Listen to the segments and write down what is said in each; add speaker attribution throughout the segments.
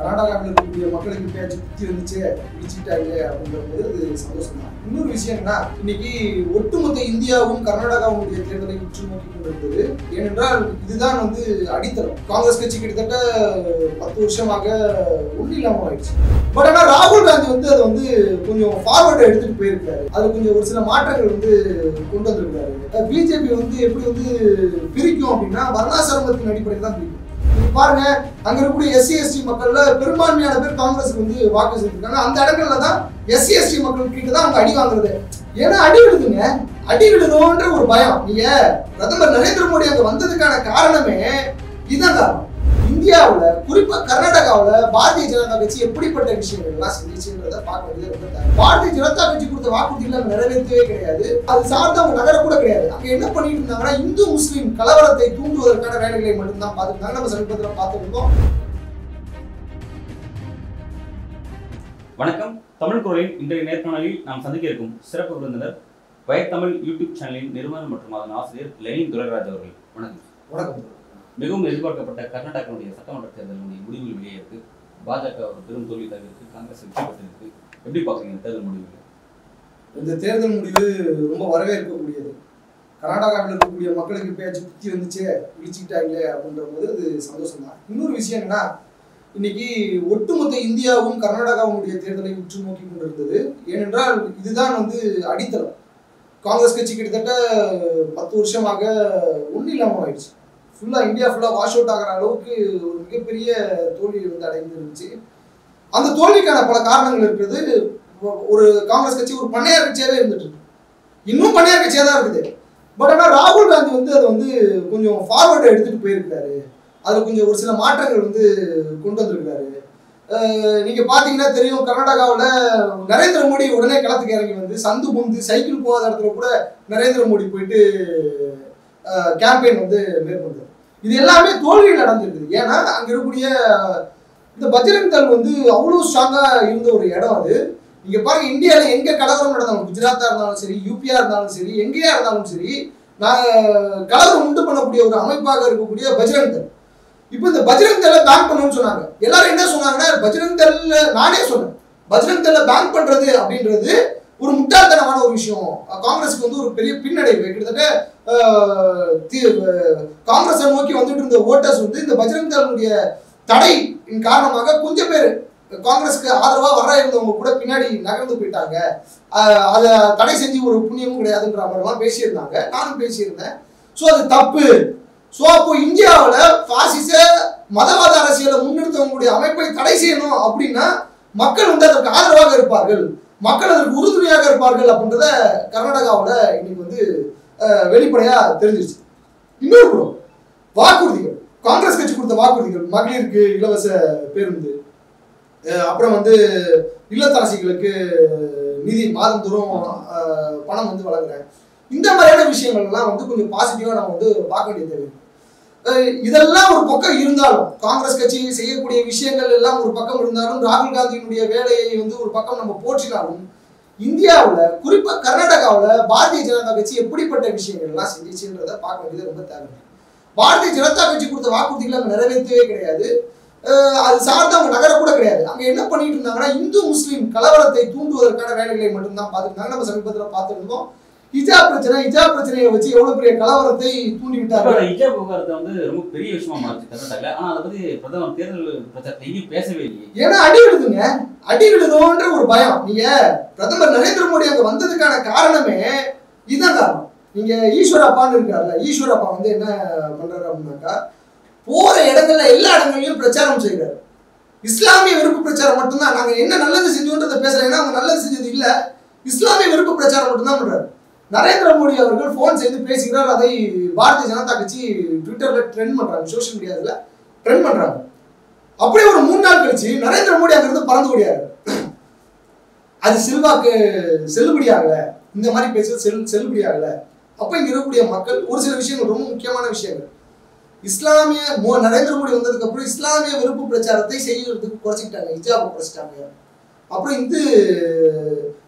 Speaker 1: கர்நாடகாவில் இருக்கக்கூடிய மக்களுக்கு இப்பயாச்சும் புத்தி வந்துச்சு பிடிச்சிட்டாங்க அப்படின்ற போது அது சந்தோஷம் தான் இன்னொரு விஷயம் என்னன்னா இன்னைக்கு ஒட்டுமொத்த இந்தியாவும் கர்நாடகாவுடைய தேர்தலை உற்று நோக்கி கொண்டிருந்தது ஏனென்றால் இதுதான் வந்து அடித்தளம் காங்கிரஸ் கட்சி கிட்டத்தட்ட பத்து வருஷமாக ஒன்றும் இல்லாமல் ஆயிடுச்சு பட் ஆனால் ராகுல் காந்தி வந்து அதை வந்து கொஞ்சம் ஃபார்வர்டு எடுத்துட்டு போயிருக்காரு அது கொஞ்சம் ஒரு சில மாற்றங்கள் வந்து கொண்டு வந்திருக்காரு பிஜேபி வந்து எப்படி வந்து பிரிக்கும் அப்படின்னா வர்ணாசிரமத்தின் அடிப்படையில் தான் பிரிக்கும் நீங்க பாருங்க அங்க இருக்கக்கூடிய எஸ்சி எஸ்டி மக்கள்ல பெரும்பான்மையான பேர் காங்கிரஸுக்கு வந்து வாக்கு செலுத்திருக்காங்க அந்த இடங்கள்ல தான் எஸ்சி எஸ்டி மக்கள் கிட்ட தான் அவங்க அடி வாங்குறது ஏன்னா அடி விழுதுங்க அடி விழுதுன்ற ஒரு பயம் நீங்க பிரதமர் நரேந்திர மோடி அங்க வந்ததுக்கான காரணமே இதான் காரணம் இந்தியாவுல குறிப்பா கர்நாடகாவுல பாரதிய ஜனதா கட்சி எப்படிப்பட்ட விஷயங்கள் எல்லாம் செஞ்சுச்சுன்றத பார்க்க வேண்டியது ரொம்ப தேவை. பாரதிய ஜனதா கட்சி கொடுத்த வாக்குறுதிகளை அவங்க நிறைவேற்றவே கிடையாது அது சார்ந்து அவங்க நகர கூட கிடையாது அங்க என்ன பண்ணிட்டு இருந்தாங்கன்னா இந்து முஸ்லீம் கலவரத்தை தூண்டுவதற்கான வேலைகளை மட்டும்தான் பார்த்துருந்தாங்க நம்ம சமீபத்தில் பார்த்துருந்தோம்
Speaker 2: வணக்கம் தமிழ் குரலின் இன்றைய நேர்காணலில் நாம் சந்திக்க இருக்கும் சிறப்பு விருந்தினர் வயத்தமிழ் யூடியூப் சேனலின் நிறுவனர் மற்றும் அதன் ஆசிரியர் லெனின் துரைராஜ் அவர்கள் வணக்கம்
Speaker 1: வணக்கம்
Speaker 2: மிகவும் எதிர்பார்க்கப்பட்ட கர்நாடகாவுடைய சட்டமன்ற தேர்தலுடைய முடிவுகள் வெளியிருக்கு பாஜக ஒரு பெரும் தோல்வி தவிர்த்து காங்கிரஸ் வெற்றி பெற்றிருக்கு எப்படி பார்க்குறீங்க இந்த தேர்தல் முடிவுகள்
Speaker 1: இந்த தேர்தல் முடிவு ரொம்ப வரவேற்கக்கூடியது கர்நாடகாவில் இருக்கக்கூடிய மக்களுக்கு இப்பயாச்சும் புத்தி வந்துச்சு இழிச்சுக்கிட்டாங்களே அப்படின்ற போது அது சந்தோஷம் தான் இன்னொரு விஷயம் என்னன்னா இன்னைக்கு ஒட்டுமொத்த இந்தியாவும் கர்நாடகாவுடைய தேர்தலை உற்று நோக்கி கொண்டிருந்தது ஏனென்றால் இதுதான் வந்து அடித்தளம் காங்கிரஸ் கட்சி கிட்டத்தட்ட பத்து வருஷமாக ஒன்றும் இல்லாமல் ஆயிடுச்சு ஃபுல்லாக இந்தியா ஃபுல்லாக வாஷ் அவுட் ஆகிற அளவுக்கு ஒரு மிகப்பெரிய தோல்வி வந்து அடைந்திருந்துச்சு அந்த தோல்விக்கான பல காரணங்கள் இருக்கிறது ஒரு காங்கிரஸ் கட்சி ஒரு பண்ணையார் கட்சியாவே இருந்துட்டு இருக்கு இன்னும் பண்ணையார் கட்சியா தான் இருக்குது பட் ஆனால் ராகுல் காந்தி வந்து அதை வந்து கொஞ்சம் ஃபார்வர்டு எடுத்துட்டு போயிருக்காரு அதில் கொஞ்சம் ஒரு சில மாற்றங்கள் வந்து கொண்டு வந்திருக்காரு அஹ் நீங்க பாத்தீங்கன்னா தெரியும் கர்நாடகாவுல நரேந்திர மோடி உடனே களத்துக்கு இறங்கி வந்து சந்து பொந்து சைக்கிள் போகாத இடத்துல கூட நரேந்திர மோடி போயிட்டு கேம்பெயின் வந்து மேற்கொண்டார் இது எல்லாமே தோல்வியில் நடந்திருக்குது ஏன்னா அங்க இருக்கக்கூடிய இந்த பஜ்ரங் தள் வந்து அவ்வளோ ஸ்ட்ராங்கா இருந்த ஒரு இடம் அது நீங்க பாருங்க இந்தியால எங்க கலவரம் நடந்தாலும் குஜராத்தா இருந்தாலும் சரி யூபியா இருந்தாலும் சரி எங்கேயா இருந்தாலும் சரி நான் கலவரம் உண்டு பண்ணக்கூடிய ஒரு அமைப்பாக இருக்கக்கூடிய பஜ்ரங் தள் இப்போ இந்த பஜ்ரங் தளை பேன் பண்ணணும்னு சொன்னாங்க எல்லாரும் என்ன சொன்னாங்கன்னா பஜ்ரங் தள்ல நானே சொன்னேன் பஜ்ரங் தளை பேன் பண்றது அப்படின்றது ஒரு முட்டாள்தனமான ஒரு விஷயம் காங்கிரஸுக்கு வந்து ஒரு பெரிய பின்னடைவு கிட்டத்தட்ட ஆஹ், தி- ஆஹ், காங்கிரஸை நோக்கி வந்துட்டு இருந்த ஓட்டர்ஸ் வந்து இந்த பஜ்ரங் தளுடைய தடையின் காரணமாக கொஞ்சம் பேர் காங்கிரஸ்க்கு ஆதரவா வர இருந்தவங்க கூட பின்னாடி நகர்ந்து போயிட்டாங்க ஆஹ், அதை தடை செஞ்சு ஒரு புண்ணியமும் கிடையாதுன்ற மாதிரிலாம் பேசியிருந்தாங்க நானும் பேசியிருந்தேன் ஸோ அது தப்பு ஸோ அப்போ இந்தியாவில் பாசிச மதவாத அரசியலை முன்னிறுத்தவங்களுடைய அமைப்பை தடை செய்யணும் அப்படின்னா மக்கள் வந்து அதற்கு ஆதரவாக இருப்பார்கள் மக்கள் அதற்கு உறுதுணையாக இருப்பார்கள் அப்படின்றத கர்நாடகாவில் இன்னைக்கு வந்து அஹ், வெளிப்படையா தெரிஞ்சிருச்சு இன்னொரு புறம் வாக்குறுதிகள் காங்கிரஸ் கட்சி கொடுத்த வாக்குறுதிகள் மகளிருக்கு இலவச பேருந்து அஹ், அப்புறம் வந்து இல்லத்தரசிகளுக்கு நிதி மாதந்தோறும் அஹ், பணம் வந்து வழங்குறேன் இந்த மாதிரியான விஷயங்கள் எல்லாம் வந்து கொஞ்சம் பாசிட்டிவா நம்ம வந்து பார்க்க வேண்டியது தேவை அஹ் இதெல்லாம் ஒரு பக்கம் இருந்தாலும் காங்கிரஸ் கட்சி செய்யக்கூடிய விஷயங்கள் எல்லாம் ஒரு பக்கம் இருந்தாலும் ராகுல் காந்தியினுடைய வேலையை வந்து ஒரு பக்கம் நம்ம போற்றினாலும் இந்தியாவுல குறிப்பா கர்நாடகாவுல பாரதிய ஜனதா கட்சி எப்படிப்பட்ட விஷயங்கள் எல்லாம் செஞ்சுச்சுன்றதை பார்க்க வேண்டியது ரொம்ப தேவை பாரதிய ஜனதா கட்சி கொடுத்த வாக்குறுதிகளை அங்க நிறைவேற்றவே கிடையாது அஹ் அது சார்ந்து அவங்க நகர கூட கிடையாது அங்க என்ன பண்ணிட்டு இருந்தாங்கன்னா இந்து முஸ்லீம் கலவரத்தை தூண்டுவதற்கான வேலைகளை மட்டும்தான் பார்த்துருந்தாங்க நம்ம சமீபத்தில் பார்த்துருந்தோம் ஹிஜாப் பிரச்சனை ஹிஜாப் பிரச்சனையை வச்சு எவ்வளவு பெரிய கலவரத்தை தூண்டி
Speaker 2: இப்போ
Speaker 1: விட்டார்கள்
Speaker 2: அந்த ஹிஜாப் விவகாரத்தை வந்து ரொம்ப பெரிய விஷயமா மாறிச்சு கர்நாடகாவில் ஆனால் அதை பத்தி பிரதமர் தேர்தல் பிரச்சாரத்தை எங்கேயும் பேசவே இல்லையே
Speaker 1: ஏன்னா அடி விழுதுங்க அடி விழுதோன்ற ஒரு பயம் நீங்க பிரதமர் நரேந்திர மோடி அங்க வந்ததுக்கான காரணமே இதுதான் காரணம் நீங்க ஈஸ்வரப்பான்னு இருக்காருல்ல ஈஸ்வரப்பா வந்து என்ன பண்றாரு அப்படின்னாக்கா போற இடங்கள்ல எல்லா இடங்கள்லயும் பிரச்சாரம் செய்யறாரு இஸ்லாமிய வெறுப்பு பிரச்சாரம் மட்டும்தான் நாங்க என்ன நல்லது செஞ்சோன்றதை பேசுறேன் ஏன்னா அவங்க நல்லது செஞ்சது இல்ல இஸ்லாமிய வெறுப்பு பிரச்சாரம் மட்டும்தான் பண்றாரு நரேந்திர மோடி அவர்கள் ஃபோன் செய்து பேசுகிறார் அதை பாரதிய ஜனதா கட்சி ட்விட்டர்ல ட்ரெண்ட் பண்றாங்க சோஷியல் மீடியாவில் ட்ரெண்ட் பண்றாங்க அப்படியே ஒரு மூணு நாள் கழிச்சு நரேந்திர மோடி அங்கிருந்து பறந்து ஓடியாரு அது செல்வாக்கு செல்லுபடியாகல இந்த மாதிரி பேசுறது செல் செல்லுபடியாகல அப்ப இங்க இருக்கக்கூடிய மக்கள் ஒரு சில விஷயங்கள் ரொம்ப முக்கியமான விஷயங்கள் இஸ்லாமிய மோ நரேந்திர மோடி வந்ததுக்கு அப்புறம் இஸ்லாமிய வெறுப்பு பிரச்சாரத்தை செய்யறதுக்கு குறைச்சிக்கிட்டாங்க ஹிஜாபை குறைச்சிட்டாங்க அப்புறம் இந்து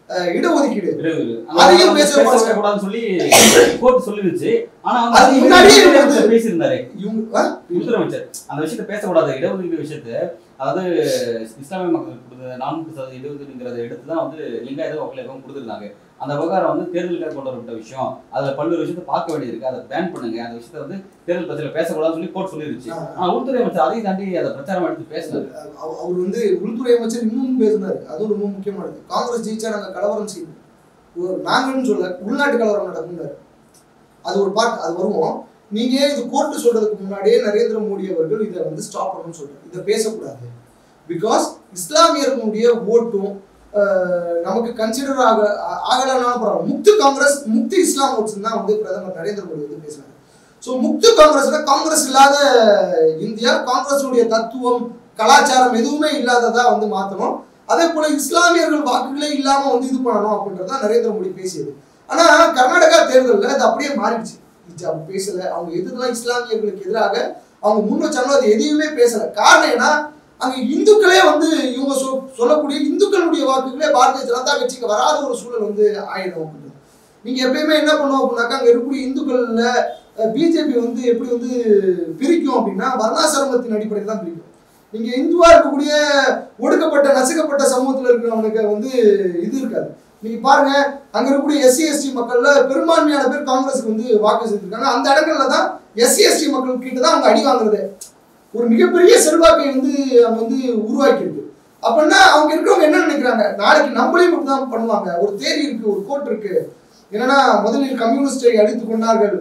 Speaker 1: அஹ், இடஒதுக்கீடு
Speaker 2: விரைவில்.
Speaker 1: அதையும்
Speaker 2: ஆனா,
Speaker 1: பேச
Speaker 2: பேசவே கூடாதுன்னு சொல்லி கோர்ட் சொல்லிருச்சு ஆனா வந்து
Speaker 1: அது
Speaker 2: அது
Speaker 1: முன்னாடியே
Speaker 2: முன்னாடியே
Speaker 1: வந்து-
Speaker 2: பேசியிருந்தாரு
Speaker 1: இவங்க ஆ?
Speaker 2: உள்துறை அமைச்சர் அந்த விஷயத்த பேசக்கூடாது இடஒதுக்கீடு விஷயத்த அதாவது இஸ்லாமிய மக்களுக்கு கொடுத்த நான்கு சதவீத இடஒதுக்கீடுங்கிறத எடுத்து தான் வந்து லிங்காயத வகையிலும் கொடுத்துருந்தாங்க அந்த விவகாரம் வந்து தேர்தலுக்காக கொண்டு வரப்பட்ட விஷயம் அதுல பல்வேறு விஷயத்தை பார்க்க வேண்டியிருக்கு அதை பேன் பண்ணுங்க அந்த விஷயத்த வந்து தேர்தல் பத்திரிகை பேசக்கூடாதுன்னு சொல்லி கோர்ட் சொல்லிருச்சு
Speaker 1: ஆ.
Speaker 2: ஆனா உள்துறை அமைச்சர் அதையும் தாண்டி அதை பிரச்சாரம் எடுத்து பேசினாரு
Speaker 1: அவ- அவர் வந்து உள்துறை அமைச்சர் இன்னும் பேசினாரு அதுவும் ரொம்ப முக்கியமானது காங்கிரஸ் ஜெயிச்சா நாங்க கலவரம் செய்வோம் ஒரு நாங்கன்னு சொல்ல உள்நாட்டு கலவரம் நடக்கும்னாரு அது ஒரு பார்ட் அது வருவோம் நீங்க இது கோர்ட்டு சொல்றதுக்கு முன்னாடியே நரேந்திர மோடி அவர்கள் இதை வந்து ஸ்டாப் பண்ணணும்னு சொல்றாரு இதை பேசக்கூடாது பிகாஸ் இஸ்லாமியர்களுடைய ஓட்டும் அஹ், நமக்கு கன்சிடர் ஆக ஆ- ஆகலைனாலும் பரவாயில்ல முக்து காங்கிரஸ் முக்து இஸ்லாம் ஓட்ஸ் தான் வந்து பிரதமர் நரேந்திர மோடி வந்து பேசினாரு ஸோ முக்து காங்கிரஸ்ல காங்கிரஸ் இல்லாத இந்தியா காங்கிரஸுடைய தத்துவம் கலாச்சாரம் எதுவுமே இல்லாததா வந்து மாத்தணும் அதே போல இஸ்லாமியர்கள் வாக்குகளே இல்லாம வந்து இது பண்ணணும் அப்படின்றத நரேந்திர மோடி பேசியது ஆனா கர்நாடகா தேர்தல்ல அது அப்படியே மாறிடுச்சு ஹிஜாப் பேசல அவங்க எதுக்கெல்லாம் இஸ்லாமியர்களுக்கு எதிராக அவங்க முன் வச்சாங்களோ அது எதையுமே பேசல காரணம் என்ன அங்க இந்துக்களே வந்து இவங்க சொ- சொல்லக்கூடிய இந்துக்களுடைய வாக்குகளே பாரதிய ஜனதா கட்சிக்கு வராத ஒரு சூழல் வந்து ஆயிடும் அப்படின்றது நீங்க எப்பயுமே என்ன பண்ணுவோம் அப்படின்னாக்கா அங்க இருக்கக்கூடிய இந்துக்கள்ல பிஜேபி வந்து எப்படி வந்து பிரிக்கும் அப்படின்னா வர்ணாசிரமத்தின் அடிப்படையில் தான் பிரிக்கும் நீங்க இந்துவா இருக்கக்கூடிய ஒடுக்கப்பட்ட நசுக்கப்பட்ட சமூகத்துல இருக்கிறவனுக்கு வந்து இது இருக்காது நீங்க பாருங்க அங்க இருக்கக்கூடிய எஸ்சி எஸ்டி மக்கள்ல பெரும்பான்மையான பேர் காங்கிரஸுக்கு வந்து வாக்கு செலுத்திருக்காங்க அந்த இடங்கள்ல தான் எஸ்சி எஸ்டி மக்கள் கிட்ட தான் அவங்க அடி வாங்குறது ஒரு மிகப்பெரிய செல்வாக்கை வந்து அவங்க வந்து உருவாக்கியிருக்கு அப்படின்னா அவங்க இருக்கிறவங்க என்ன நினைக்கிறாங்க நாளைக்கு நம்மளையும் இப்படி தான் பண்ணுவாங்க ஒரு தேதி இருக்கு ஒரு கோட் இருக்கு என்னன்னா முதலில் கம்யூனிஸ்டை அடித்துக் கொண்டார்கள்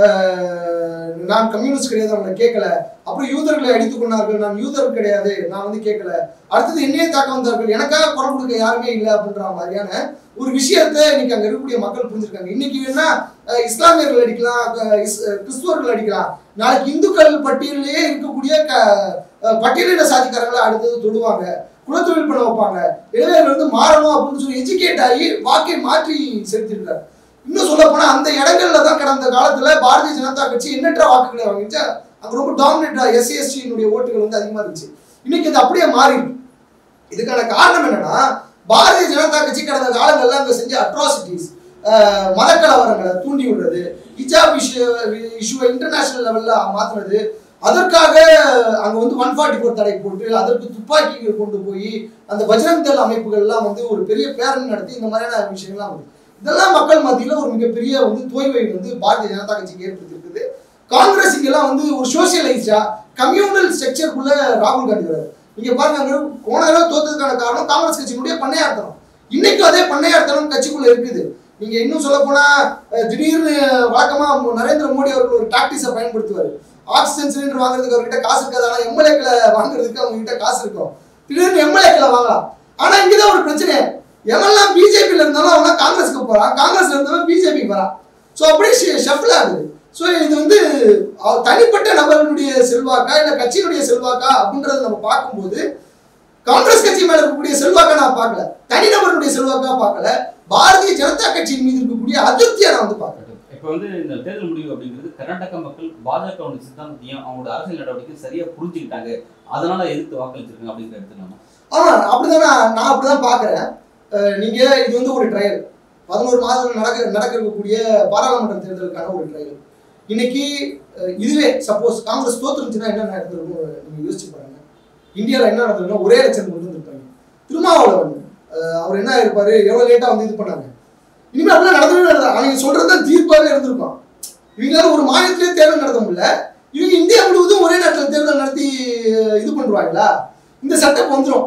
Speaker 1: அஹ், நான் கம்யூனிஸ்ட் கிடையாது அவங்களை கேட்கல அப்புறம் யூதர்களை அடித்துக் கொண்டார்கள் நான் யூதர் கிடையாது நான் வந்து கேட்கல அடுத்தது என்னையே தாக்க வந்தார்கள் எனக்காக குரல் கொடுக்க யாருமே இல்லை அப்படின்ற மாதிரியான ஒரு விஷயத்தை இன்னைக்கு அங்க இருக்கக்கூடிய மக்கள் புரிஞ்சிருக்காங்க இன்னைக்கு வேணா அஹ், இஸ்லாமியர்கள் அடிக்கலாம் அஹ், இஸ்- அஹ், கிறிஸ்துவர்கள் அடிக்கலாம் நாளைக்கு இந்துக்கள் பட்டியலிலேயே இருக்கக்கூடிய க அஹ், பட்டியலிட சாதிக்காரங்களை அடுத்தது தொடுவாங்க குலத்தொழில் பண்ண வைப்பாங்க இளைஞர்கள் வந்து மாறணும் அப்படின்னு சொல்லி எஜுகேட் ஆகி வாக்கை மாற்றி செலுத்தியிருக்காரு இன்னும் சொல்ல போனா அந்த இடங்கள்ல தான் கடந்த காலத்துல பாரதிய ஜனதா கட்சி எண்ணற்ற வாக்குகளை வாங்கிச்சு அங்க ரொம்ப டாமினேட்டா எஸ்சி எஸ்டியினுடைய ஓட்டுகள் வந்து அதிகமா இருந்துச்சு இன்னைக்கு இது அப்படியே மாறி இருக்கு. இதுக்கான காரணம் என்னன்னா பாரதிய ஜனதா கட்சி கடந்த காலங்கள்ல அங்க செஞ்ச அட்ராசிட்டிஸ் மதக்கலவரங்களை தூண்டி விடுறது ஹிஜாப் இஷ்யூ இஷ்யூவை இன்டர்நேஷனல் லெவல்ல மாத்துறது அதற்காக அங்க வந்து ஒன் ஃபார்ட்டி ஃபோர் தடை போட்டு அதற்கு துப்பாக்கிகள் கொண்டு போய் அந்த பஜ்ரங் தள் அமைப்புகள்லாம் வந்து ஒரு பெரிய பேரணி நடத்தி இந்த மாதிரியான விஷயங்கள்லாம் வந்து இதெல்லாம் மக்கள் மத்தியில ஒரு மிகப்பெரிய வந்து தோய்வை வந்து பாரதிய ஜனதா கட்சிக்கு ஏற்படுத்தியிருக்குது காங்கிரஸ் இங்கெல்லாம் வந்து ஒரு சோசியலைஸ்டா கம்யூனல் ஸ்ட்ரக்சருக்குள்ள ராகுல் காந்தி வராரு நீங்க பாருங்க அங்க போன தடவை தோத்ததுக்கான காரணம் காங்கிரஸ் கட்சியினுடைய பண்ணையார்த்தனம் இன்னைக்கும் அதே பண்ணையார்த்தனம் கட்சிக்குள்ள இருக்குது நீங்க இன்னும் சொல்ல போனா அஹ், திடீர்னு வழக்கமா நரேந்திர மோடி அவர்கள் ஒரு டாக்டிஸை பயன்படுத்துவார் ஆக்சிஜன் சிலிண்டர் வாங்குறதுக்கு அவர்கிட்ட காசு இருக்காது ஆனா எம்எல்ஏக்களை வாங்குறதுக்கு அவங்க கிட்ட காசு இருக்கும் திடீர்னு எம்எல்ஏக்களை வாங்கலாம் ஆனா இங்கதான் ஒரு பிரச்சனை எவன்லாம் பிஜேபியில் இருந்தாலும் அவன் காங்கிரஸ்க்கு போறான் காங்கிரஸ்ல இருந்தவன் பிஜேபிக்கு வரான் ஸோ அப்படியே ஷஃபிள் ஆகுது ஸோ இது வந்து அவ- தனிப்பட்ட நபர்களுடைய செல்வாக்கா இல்லை கட்சியினுடைய செல்வாக்கா அப்படின்றத நம்ம பார்க்கும்போது காங்கிரஸ் கட்சி மேல இருக்கக்கூடிய செல்வாக்கா நான் பார்க்கல தனிநபருடைய செல்வாக்கா பார்க்கல பாரதிய ஜனதா கட்சியின் மீது இருக்கக்கூடிய அதிருப்தியை நான் வந்து பார்க்கறேன்
Speaker 2: இப்ப வந்து இந்த தேர்தல் முடிவு அப்படிங்கிறது கர்நாடக மக்கள் பாஜக சித்தாந்தத்தையும் அவங்களோட அரசியல் நடவடிக்கை சரியா புரிஞ்சுக்கிட்டாங்க அதனால எதிர்த்து வாக்களிச்சிருக்காங்க அப்படிங்கிற எடுத்துக்கலாமா
Speaker 1: ஆமா அப்படிதான் நான் நான் அப்படிதான் பார்க்கறேன் அஹ் நீங்க இது வந்து ஒரு ட்ரையல் பதினோரு மாதங்கள் நடக்க நடக்க இருக்கக்கூடிய பாராளுமன்ற தேர்தலுக்கான ஒரு ட்ரையல் இன்னைக்கு அஹ் இதுவே சப்போஸ் காங்கிரஸ் தோத்துருந்துச்சுன்னா என்ன நடந்திருக்கும் நீங்க யோசிச்சு பாருங்க இந்தியாவில் என்ன நடந்திருக்குன்னா ஒரே லட்சம் கொண்டு வந்திருப்பாங்க திருமாவளவன் அஹ் அவர் என்ன இருப்பாரு எவ்வளவு லேட்டா வந்து இது பண்ணாங்க இனிமேல் அப்படிலாம் நடந்தவே நடந்தது அவங்க சொல்றதுதான் தீர்ப்பாகவே இருந்திருக்கும் இவங்களால ஒரு மாநிலத்திலே தேர்தல் நடத்த முடியல இவங்க இந்தியா முழுவதும் ஒரே நேரத்தில் தேர்தல் நடத்தி அஹ், இது பண்ணுவாங்களா இந்த சட்டம் வந்துடும்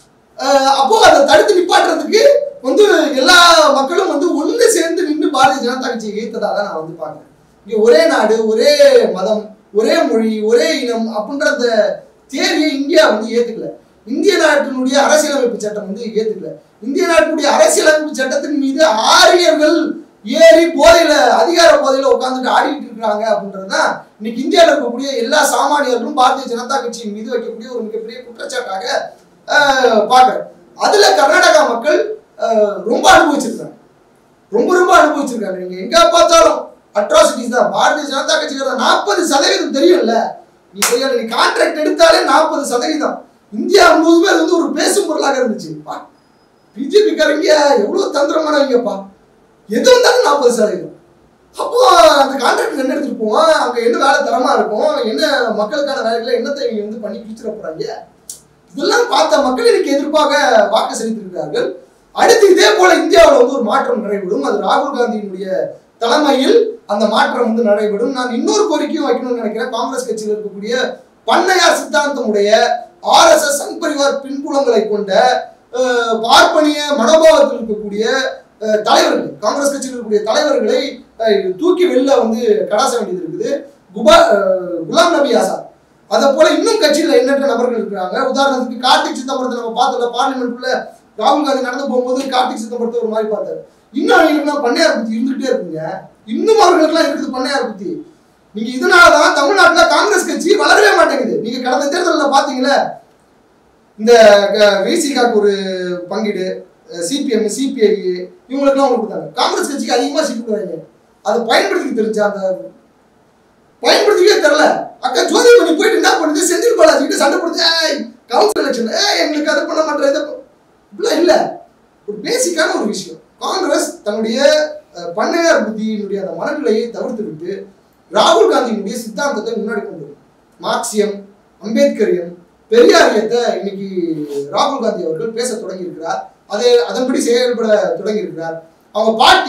Speaker 1: அப்போ அதை தடுத்து நிப்பாட்டுறதுக்கு வந்து எல்லா மக்களும் வந்து ஒன்று சேர்ந்து நின்று பாரதிய ஜனதா கட்சியை எதிர்த்ததா தான் நான் வந்து பார்க்குறேன் இங்கே ஒரே நாடு ஒரே மதம் ஒரே மொழி ஒரே இனம் அப்படின்ற அந்த தேரியை இந்தியா வந்து ஏத்துக்கல இந்திய நாட்டினுடைய அரசியலமைப்பு சட்டம் வந்து ஏத்துக்கல இந்திய நாட்டினுடைய அரசியலமைப்பு சட்டத்தின் மீது ஆரியர்கள் ஏறி போதையில அதிகார போதையில உட்காந்துட்டு ஆடிட்டு இருக்கிறாங்க அப்படின்றதுதான் இன்னைக்கு இந்தியாவில் இருக்கக்கூடிய எல்லா சாமானியர்களும் பாரதிய ஜனதா கட்சியின் மீது வைக்கக்கூடிய ஒரு மிகப்பெரிய குற்றச்சாட்டாக ஆஹ், பார்க்கிறேன் அதுல கர்நாடகா மக்கள் ஆஹ், ரொம்ப அனுபவிச்சிருக்காங்க ரொம்ப ரொம்ப அனுபவிச்சிருக்காங்க நீங்க எங்க பார்த்தாலும் அட்ராசிட்டிஸ் தான் பாரதிய ஜனதா கட்சிக்காரர் நாற்பது சதவீதம் தெரியும்ல நீ தெரியாது நீ கான்ட்ராக்ட் எடுத்தாலே நாற்பது சதவீதம் இந்தியா முழுவதுமே அது வந்து ஒரு பேசும் பொருளாக இருந்துச்சு பா, பிஜேபிக்காரங்க எவ்வளவு தந்திரமானவங்கப்பா எது வந்தாலும் நாற்பது சதவீதம் அப்போ அந்த கான்ட்ராக்ட் என்ன எடுத்துட்டு போவான் அங்க என்ன வேலை தரமா இருக்கும் என்ன மக்களுக்கான வேலைகளை என்னத்தை இவங்க வந்து பண்ணி கிழிச்சிட போறாங்க இதெல்லாம் பார்த்த மக்கள் எனக்கு எதிர்ப்பாக வாக்கு செலுத்தியிருக்கிறார்கள் அடுத்து இதே போல இந்தியாவில் வந்து ஒரு மாற்றம் நடைபெறும் அது ராகுல் காந்தியினுடைய தலைமையில் அந்த மாற்றம் வந்து நடைபெறும் நான் இன்னொரு கோரிக்கையும் வைக்கணும்னு நினைக்கிறேன் காங்கிரஸ் கட்சியில் இருக்கக்கூடிய பண்ணையார் சித்தாந்தமுடைய ஆர்எஸ்எஸ் சங் பரிவார் பின்புலங்களை கொண்ட அஹ், பார்ப்பனிய மனோபாவத்தில் இருக்கக்கூடிய அஹ், தலைவர்கள் காங்கிரஸ் கட்சியில் இருக்கக்கூடிய தலைவர்களை அஹ், தூக்கி வெளில வந்து கடாச வேண்டியது இருக்குது குபா அஹ், குலாம் நபி ஆசாத் அதை போல இன்னும் கட்சியில் எண்ணற்ற நபர்கள் இருக்கிறாங்க உதாரணத்துக்கு கார்த்திக் சிதம்பரத்தை நம்ம பார்த்தோம்ல பார்லிமெண்ட்ல ராகுல் காந்தி நடந்து போகும்போது கார்த்திக் சிதம்பரத்தை ஒரு மாதிரி பார்த்தாரு இன்னும் அவங்களுக்குலாம் பண்ணையார் புத்தி இருந்துகிட்டே இருக்குங்க இன்னும் அவர்களுக்குலாம் இருக்குது பண்ணையார் புத்தி நீங்க இதனாலதான் தமிழ்நாட்டுல காங்கிரஸ் கட்சி வளரவே மாட்டேங்குது நீங்க கடந்த தேர்தலில் பாத்தீங்களா இந்த விசிகாக்கு ஒரு பங்கீடு சிபிஎம் சிபிஐ இவங்களுக்குலாம் அவங்க கொடுத்தாங்க காங்கிரஸ் கட்சிக்கு அதிகமா சீட்டு கொடுக்குறாங்க அதை பயன்படுத்திக்க தெரிஞ்சா அந்த பயன்படுத்திக்கவே தெரியல அக்கா ஜோதிமணி போயிட்டு என்ன பண்ணுது செந்தில் பாலாஜி கிட்ட சண்டை போடுது ஏய் கவுன்சில் எலெக்ஷன் ஏய் எங்களுக்கு அதை பண்ண மாட்டேன் இதை ப- இப்படிலாம் இல்ல ஒரு பேசிக்கான ஒரு விஷயம் காங்கிரஸ் தன்னுடைய அஹ், பண்ணையார் புத்தியினுடைய அந்த மனநிலையை தவிர்த்து விட்டு ராகுல் காந்தியினுடைய சித்தாந்தத்தை முன்னாடி கொண்டு வரும் மார்க்சியம் அம்பேத்கரியம் பெரியாரியத்தை இன்னைக்கு ராகுல் காந்தி அவர்கள் பேச தொடங்கி இருக்கிறார் அதே அதன்படி செயல்பட தொடங்கி இருக்கிறார் அவங்க பாட்டி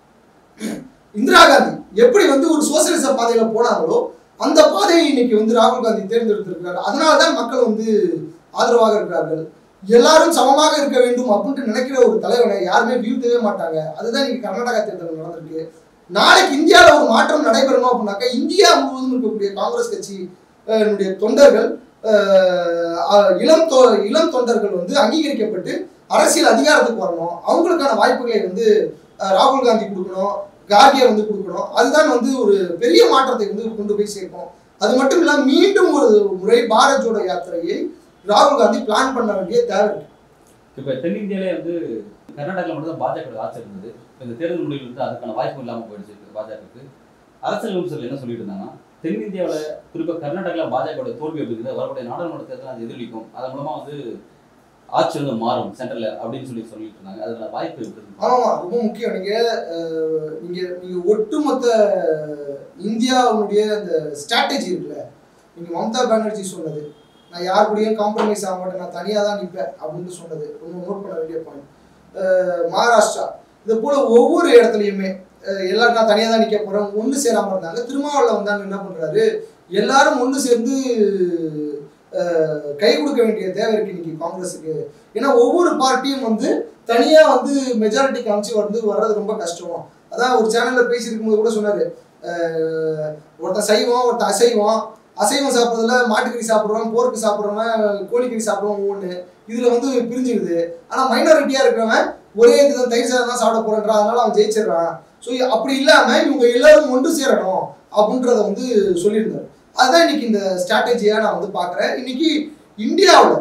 Speaker 1: இந்திரா காந்தி எப்படி வந்து ஒரு சோசியலிச பாதையில போனாங்களோ அந்த பாதையை இன்னைக்கு வந்து ராகுல் காந்தி தேர்ந்தெடுத்திருக்கிறார் அதனால தான் மக்கள் வந்து ஆதரவாக இருக்கிறார்கள் எல்லாரும் சமமாக இருக்க வேண்டும் அப்படின்ட்டு நினைக்கிற ஒரு தலைவனை யாருமே வீழ்த்தவே மாட்டாங்க அதுதான் இன்னைக்கு கர்நாடகா தேர்தல் நடந்திருக்கு நாளைக்கு இந்தியாவில் ஒரு மாற்றம் நடைபெறணும் அப்படின்னாக்கா இந்தியா முழுவதும் இருக்கக்கூடிய காங்கிரஸ் கட்சி அஹ், னுடைய தொண்டர்கள் அஹ், அஹ், இளம் தொ இளம் தொண்டர்கள் வந்து அங்கீகரிக்கப்பட்டு அரசியல் அதிகாரத்துக்கு வரணும் அவங்களுக்கான வாய்ப்புகளை வந்து அஹ், ராகுல் காந்தி கொடுக்கணும் கார்கியை வந்து கொடுக்கணும் அதுதான் வந்து ஒரு பெரிய மாற்றத்தை வந்து கொண்டு போய் சேர்க்கும் அது மட்டும் இல்லாம மீண்டும் ஒரு முறை பாரத் ஜோடோ யாத்திரையை ராகுல் காந்தி பிளான் பண்ண வேண்டிய தேவை இருக்கு
Speaker 2: இப்போ தென்னிந்தியாவிலே வந்து கர்நாடகாவில் மட்டும் தான் பாஜக ஆட்சி இருந்தது இப்ப இந்த தேர்தல் முடிவில் வந்து அதுக்கான வாய்ப்பு இல்லாமல் போயிடுச்சு பாஜகவுக்கு அரசியல் விமர்சகர்கள் என்ன சொல்லிட்டு இருந்தாங்கன்னா தென்னிந்தியாவில் குறிப்பாக கர்நாடகாவில் பாஜகவோட தோல்வி எப்படி இருக்குது வரக்கூடிய நாடாளுமன்ற தேர்தல் அது எதிரொலிக்கும் அதன் மூலமா வந்து ஆட்சி வந்து மாறும் சென்ட்ரல்ல அப்படின்னு சொல்லி சொல்லிட்டு இருந்தாங்க அதுல வாய்ப்பு இருக்குது
Speaker 1: ஆமா ரொம்ப முக்கியம் நீங்க அஹ், நீங்க நீங்க ஒட்டுமொத்த இந்தியாவுடைய அந்த ஸ்ட்ராட்டஜி இருக்குல்ல நீங்க மம்தா பானர்ஜி சொன்னது நான் யார் கூடயும் காம்ப்ரமைஸ் ஆக மாட்டேன் நான் தனியாக தான் நிற்பேன் அப்படின்னு சொன்னது ரொம்ப நோட் பண்ண வேண்டிய பாயிண்ட் மகாராஷ்டிரா இது போல ஒவ்வொரு இடத்துலையுமே அஹ், எல்லாரும் நான் தனியாக தான் நிற்க போறேன் ஒன்று சேராம இருந்தாங்க திருமாவளவன் வந்தாங்க என்ன பண்றாரு எல்லாரும் ஒன்று சேர்ந்து அஹ், கை கொடுக்க வேண்டிய தேவை இருக்கு இன்னைக்கு காங்கிரஸுக்கு ஏன்னா ஒவ்வொரு பார்ட்டியும் வந்து தனியா வந்து மெஜாரிட்டி காமிச்சு வந்து வர்றது ரொம்ப கஷ்டம் அதான் ஒரு சேனல்ல பேசியிருக்கும் போது கூட சொன்னாரு அஹ், ஒருத்தன் சைவம் ஒருத்தன் அசைவம் அசைவம் சாப்பிட்றதுல மாட்டுக்கறி சாப்பிட்றவன் போருக்கு சாப்பிட்றவன் கோழிக்கறி சாப்பிட்றவன் ஒவ்வொன்று இதுல வந்து பிரிஞ்சிடுது ஆனா மைனாரிட்டியா இருக்கிறவன் ஒரே இதுதான் தயிர் சாதம் தான் சாப்பிட போறேன்றான் அதனால அவன் ஜெயிச்சிடுறான் ஸோ அப்படி இல்லாம இவங்க எல்லாரும் ஒன்று சேரணும் அப்படின்றத வந்து சொல்லியிருந்தாரு அதுதான் இன்னைக்கு இந்த ஸ்ட்ராட்டஜியா நான் வந்து பார்க்குறேன் இன்னைக்கு இந்தியாவில்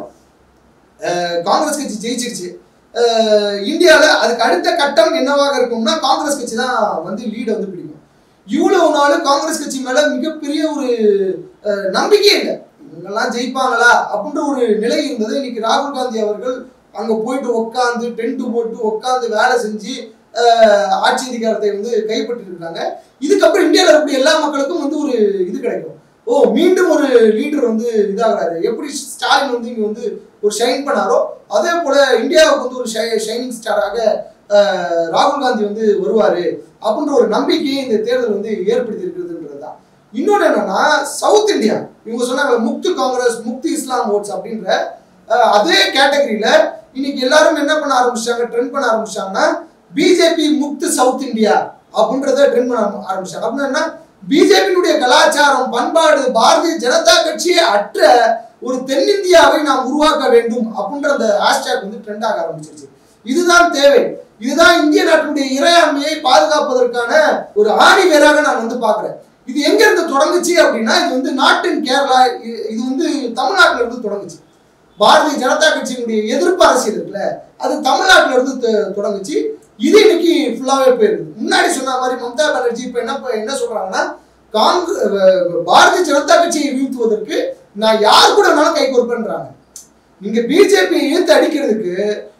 Speaker 1: காங்கிரஸ் கட்சி ஜெயிச்சிருச்சு இந்தியாவில் அதுக்கு அடுத்த கட்டம் என்னவாக இருக்கும்னா காங்கிரஸ் கட்சி தான் வந்து லீடை வந்து பிடிக்கும் இவ்வளவு நாள் காங்கிரஸ் கட்சி மேல மிகப்பெரிய ஒரு அஹ், நம்பிக்கையே இல்லை இவங்கெல்லாம் ஜெயிப்பாங்களா அப்படின்ற ஒரு நிலை இருந்தது இன்னைக்கு ராகுல் காந்தி அவர்கள் அங்க போயிட்டு உட்காந்து டென்ட் போட்டு உட்காந்து வேலை செஞ்சு அஹ், ஆட்சி அதிகாரத்தை வந்து கைப்பற்றி இருக்காங்க இதுக்கப்புறம் இந்தியாவில் இருக்கக்கூடிய எல்லா மக்களுக்கும் வந்து ஒரு இது கிடைக்கும் ஓ மீண்டும் ஒரு லீடர் வந்து இதாகிறாரு எப்படி ஸ்டாலின் வந்து இங்க வந்து ஒரு ஷைன் பண்ணாரோ அதே போல இந்தியாவுக்கு வந்து ஒரு ஷைனிங் ஸ்டாராக அஹ், ராகுல் காந்தி வந்து வருவாரு அப்படின்ற ஒரு நம்பிக்கையை இந்த தேர்தல் வந்து ஏற்படுத்தி இருக்கிறதுன்றது தான் இன்னொன்று என்னன்னா சவுத் இந்தியா இவங்க சொன்னாங்க முக்து காங்கிரஸ் முக்து இஸ்லாம் ஓட்ஸ் அப்படின்ற அஹ், அதே கேட்டகரியில இன்னைக்கு எல்லாரும் என்ன பண்ண ஆரம்பிச்சாங்க ட்ரெண்ட் பண்ண ஆரம்பிச்சாங்கன்னா பிஜேபி முக்து சவுத் இந்தியா அப்படின்றத ட்ரெண்ட் பண்ண ஆரம்பி- ஆரம்பிச்சாங்க அப்படின்னா என்ன பிஜேபியினுடைய கலாச்சாரம் பண்பாடு பாரதிய ஜனதா கட்சியை அற்ற ஒரு தென்னிந்தியாவை நாம் உருவாக்க வேண்டும் அப்படின்ற அந்த ஹேஷ்டேக் வந்து ட்ரெண்ட் ஆக ஆரம்பிச்சிருச்சு இதுதான் தேவை இதுதான் இந்திய நாட்டினுடைய இறையாண்மையை பாதுகாப்பதற்கான ஒரு ஆணி வேராக நான் வந்து பார்க்கிறேன் இது எங்க இருந்து தொடங்குச்சு அப்படின்னா இது வந்து நாட்டின் கேரளா இ- இது வந்து தமிழ்நாட்டுல இருந்து தொடங்குச்சு பாரதிய ஜனதா கட்சியினுடைய எதிர்ப்பு அரசியல் இருக்குல்ல அது தமிழ்நாட்டுல இருந்து தொ- தொடங்குச்சு இது இன்னைக்கு ஃபுல்லாவே போயிருக்கு முன்னாடி சொன்ன மாதிரி மம்தா பானர்ஜி இப்ப என்ன ப- என்ன சொல்றாங்கன்னா காங்கிரஸ் பாரதிய ஜனதா கட்சியை வீழ்த்துவதற்கு நான் யார் கூட வேணாலும் கை கொடுப்பேன்றாங்க நீங்க பிஜேபியை இழுத்து அடிக்கிறதுக்கு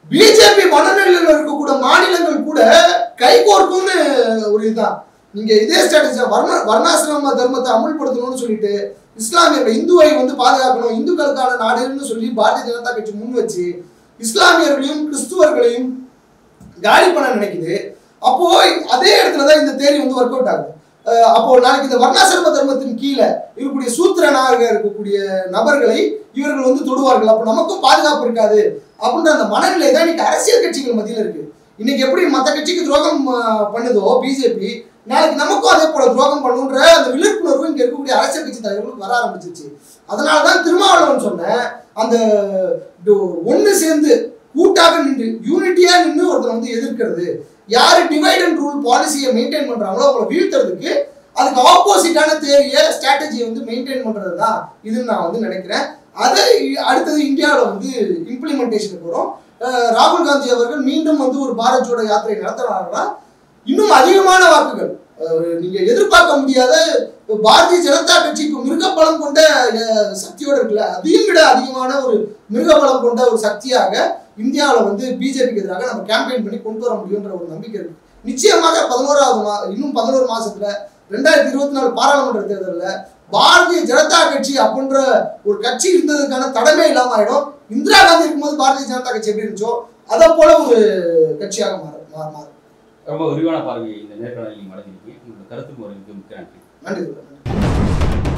Speaker 1: பிஜேபி மனநிலையில் இருக்கக்கூடிய மாநிலங்கள் கூட கைகோர்க்கும்னு ஒரு இதுதான் நீங்க இதே ஸ்ட்ராட்டஜி வர்ண வர்ணாசிரம தர்மத்தை அமுல்படுத்தணும்னு சொல்லிட்டு இஸ்லாமியர்கள் இந்துவை வந்து பாதுகாக்கணும் இந்துக்களுக்கான நாடுன்னு சொல்லி பாரதிய ஜனதா கட்சி முன் வச்சு இஸ்லாமியர்களையும் கிறிஸ்துவர்களையும் காலி பண்ண நினைக்குது அப்போ அதே இடத்துல தான் இந்த தேரி வந்து ஒர்க் அவுட் ஆகுது அஹ் அப்போ நாளைக்கு இந்த வர்ணாசிரம தர்மத்தின் கீழே இருக்கக்கூடிய சூத்திரனாக இருக்கக்கூடிய நபர்களை இவர்கள் வந்து தொடுவார்கள் அப்போ நமக்கும் பாதுகாப்பு இருக்காது அப்படின்ற அந்த மனநிலை தான் இன்னைக்கு அரசியல் கட்சிகள் மத்தியில் இருக்கு இன்னைக்கு எப்படி மற்ற கட்சிக்கு துரோகம் அஹ், பண்ணுதோ பிஜேபி நாளைக்கு நமக்கும் அதே போல துரோகம் பண்ணுன்ற அந்த விழிப்புணர்வு இங்க இருக்கக்கூடிய அரசியல் கட்சி தலைவர்களுக்கு வர ஆரம்பிச்சிருச்சு அதனால தான் திருமாவளவன் சொன்ன அந்த ஒன்று சேர்ந்து கூட்டாக நின்று யூனிட்டியா நின்று ஒருத்தர் வந்து எதிர்க்கிறது யாரு டிவைட் அண்ட் ரூல் பாலிசியை மெயின்டைன் பண்றாங்களோ அவங்களை வீழ்த்துறதுக்கு அதுக்கு ஆப்போசிட்டான தேவையை ஸ்ட்ராட்டஜியை வந்து மெயின்டைன் பண்றது தான் இதுன்னு நான் வந்து நினைக்கிறேன் அதை இ- அடுத்தது இந்தியாவில் வந்து இம்ப்ளிமெண்டேஷனுக்கு வரும் அஹ் ராகுல் காந்தி அவர்கள் மீண்டும் வந்து ஒரு பாரத் ஜோடோ யாத்திரை நடத்துறாங்கன்னா இன்னும் அதிகமான வாக்குகள் அஹ் நீங்க எதிர்பார்க்க முடியாத பாரதிய ஜனதா கட்சிக்கு மிருகபலம் கொண்ட அஹ், சக்தியோட இருக்குல்ல அதையும் விட அதிகமான ஒரு மிருகபலம் கொண்ட ஒரு சக்தியாக இந்தியாவில் வந்து பிஜேபிக்கு எதிராக நம்ம கேம்பெயின் பண்ணி கொண்டு வர முடியுன்ற ஒரு நம்பிக்கை இருக்கு நிச்சயமாக பதினோராவது மா இன்னும் பதினோரு மாசத்துல ரெண்டாயிரத்தி இருபத்தி நாலு பாராளுமன்ற தேர்தலில் பாரதிய ஜனதா கட்சி அப்படின்ற ஒரு கட்சி இருந்ததுக்கான தடமே இல்லாம ஆயிடும் இந்திரா காந்தி இருக்கும்போது பாரதிய ஜனதா கட்சி எப்படி இருந்துச்சோ அதை போல ஒரு கட்சியாக மாற மாற மாறும்
Speaker 2: ரொம்ப விரிவான பார்வை இந்த நேர்காணலில் நீங்கள் வழங்கியிருக்கீங்க உங்களோட கருத்து முறைக்கு மிக்க நன்றி
Speaker 1: நன்றி நன்றி